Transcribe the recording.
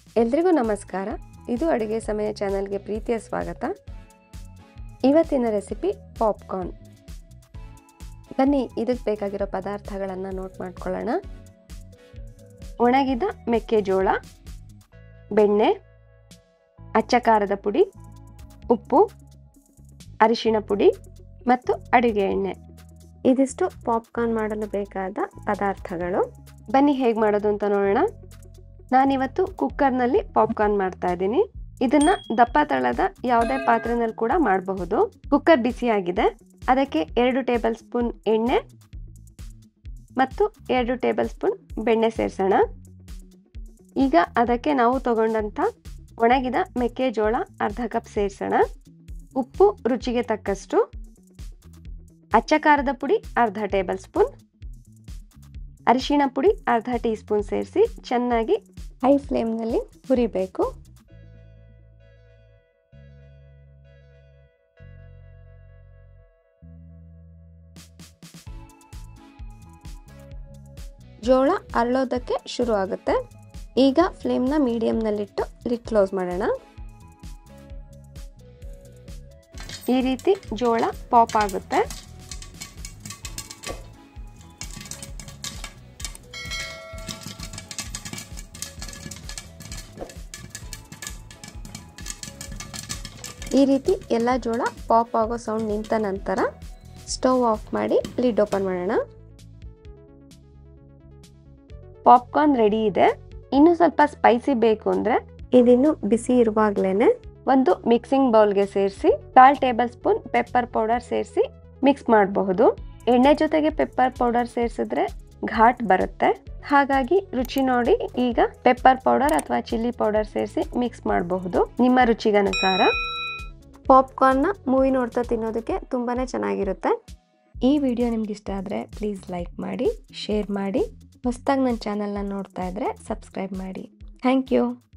ಎಲ್ರಿಗೂ ನಮಸ್ಕಾರ ಇದು ಅಡುಗೆ ಸಮಯ ಚಾನಲ್ಗೆ ಪ್ರೀತಿಯ ಸ್ವಾಗತ ಇವತ್ತಿನ ರೆಸಿಪಿ ಪಾಪ್ಕಾರ್ನ್ ಬನ್ನಿ ಇದಕ್ಕೆ ಬೇಕಾಗಿರೋ ಪದಾರ್ಥಗಳನ್ನು ನೋಟ್ ಮಾಡ್ಕೊಳ್ಳೋಣ ಒಣಗಿದ ಮೆಕ್ಕೆಜೋಳ ಬೆಣ್ಣೆ ಅಚ್ಚ ಖಾರದ ಪುಡಿ ಉಪ್ಪು ಅರಿಶಿಣ ಪುಡಿ ಮತ್ತು ಅಡುಗೆ ಎಣ್ಣೆ ಇದಿಷ್ಟು ಪಾಪ್ಕಾರ್ನ್ ಮಾಡಲು ಬೇಕಾದ ಪದಾರ್ಥಗಳು ಬನ್ನಿ ಹೇಗೆ ಮಾಡೋದು ಅಂತ ನೋಡೋಣ ನಾನಿವತ್ತು ಕುಕ್ಕರ್ನಲ್ಲಿ ಪಾಪ್ಕಾರ್ನ್ ಮಾಡ್ತಾ ಇದ್ದೀನಿ ಇದನ್ನ ದಪ್ಪ ತಳದ ಯಾವುದೇ ಪಾತ್ರೆನಲ್ಲಿ ಕೂಡ ಮಾಡಬಹುದು ಕುಕ್ಕರ್ ಬಿಸಿಯಾಗಿದೆ ಅದಕ್ಕೆ ಎರಡು ಟೇಬಲ್ ಸ್ಪೂನ್ ಎಣ್ಣೆ ಮತ್ತು ಎರಡು ಟೇಬಲ್ ಸ್ಪೂನ್ ಬೆಣ್ಣೆ ಸೇರಿಸೋಣ ಈಗ ಅದಕ್ಕೆ ನಾವು ತಗೊಂಡಂಥ ಒಣಗಿದ ಮೆಕ್ಕೆಜೋಳ ಅರ್ಧ ಕಪ್ ಸೇರಿಸೋಣ ಉಪ್ಪು ರುಚಿಗೆ ತಕ್ಕಷ್ಟು ಅಚ್ಚ ಖಾರದ ಪುಡಿ ಅರ್ಧ ಟೇಬಲ್ ಸ್ಪೂನ್ ಅರಿಶಿಣ ಪುಡಿ ಅರ್ಧ ಟೀ ಸ್ಪೂನ್ ಸೇರಿಸಿ ಚೆನ್ನಾಗಿ ಹೈ ಫ್ಲೇಮ್ನಲ್ಲಿ ಹುರಿಬೇಕು ಜೋಳ ಅರಳೋದಕ್ಕೆ ಶುರು ಆಗುತ್ತೆ ಈಗ ಫ್ಲೇಮ್ನ ಮೀಡಿಯಮ್ನಲ್ಲಿಟ್ಟು ಲಿಟ್ ಕ್ಲೋಸ್ ಮಾಡೋಣ ಈ ರೀತಿ ಜೋಳ ಪಾಪ್ ಆಗುತ್ತೆ ಈ ರೀತಿ ಎಲ್ಲ ಜೋಳ ಪಾಪ್ ಆಗೋ ಸೌಂಡ್ ನಿಂತ ನಂತರ ಸ್ಟವ್ ಆಫ್ ಮಾಡಿ ಲಿಡ್ ಓಪನ್ ಮಾಡೋಣ ಪಾಪ್ಕಾರ್ನ್ ರೆಡಿ ಇದೆ ಇನ್ನು ಸ್ವಲ್ಪ ಸ್ಪೈಸಿ ಬೇಕು ಅಂದರೆ ಇದಿನ್ನು ಬಿಸಿ ಇರುವಾಗಲೇ ಒಂದು ಮಿಕ್ಸಿಂಗ್ ಬೌಲ್ಗೆ ಸೇರಿಸಿ ಕಾಲ್ ಟೇಬಲ್ ಸ್ಪೂನ್ ಪೆಪ್ಪರ್ ಪೌಡರ್ ಸೇರಿಸಿ ಮಿಕ್ಸ್ ಮಾಡಬಹುದು ಎಣ್ಣೆ ಜೊತೆಗೆ ಪೆಪ್ಪರ್ ಪೌಡರ್ ಸೇರಿಸಿದ್ರೆ ಘಾಟ್ ಬರುತ್ತೆ ಹಾಗಾಗಿ ರುಚಿ ನೋಡಿ ಈಗ ಪೆಪ್ಪರ್ ಪೌಡರ್ ಅಥವಾ ಚಿಲ್ಲಿ ಪೌಡರ್ ಸೇರಿಸಿ ಮಿಕ್ಸ್ ಮಾಡಬಹುದು ನಿಮ್ಮ ರುಚಿಗನುಸಾರ ಪಾಪ್ಕಾರ್ನ್ನ ಮೂವಿ ನೋಡ್ತಾ ತಿನ್ನೋದಕ್ಕೆ ತುಂಬಾ ಚೆನ್ನಾಗಿರುತ್ತೆ ಈ ವಿಡಿಯೋ ನಿಮ್ಗೆ ಇಷ್ಟ ಆದರೆ ಪ್ಲೀಸ್ ಲೈಕ್ ಮಾಡಿ ಶೇರ್ ಮಾಡಿ ಹೊಸದಾಗಿ ನನ್ನ ಚಾನಲ್ನ ನೋಡ್ತಾ ಇದ್ದರೆ ಸಬ್ಸ್ಕ್ರೈಬ್ ಮಾಡಿ ಥ್ಯಾಂಕ್ ಯು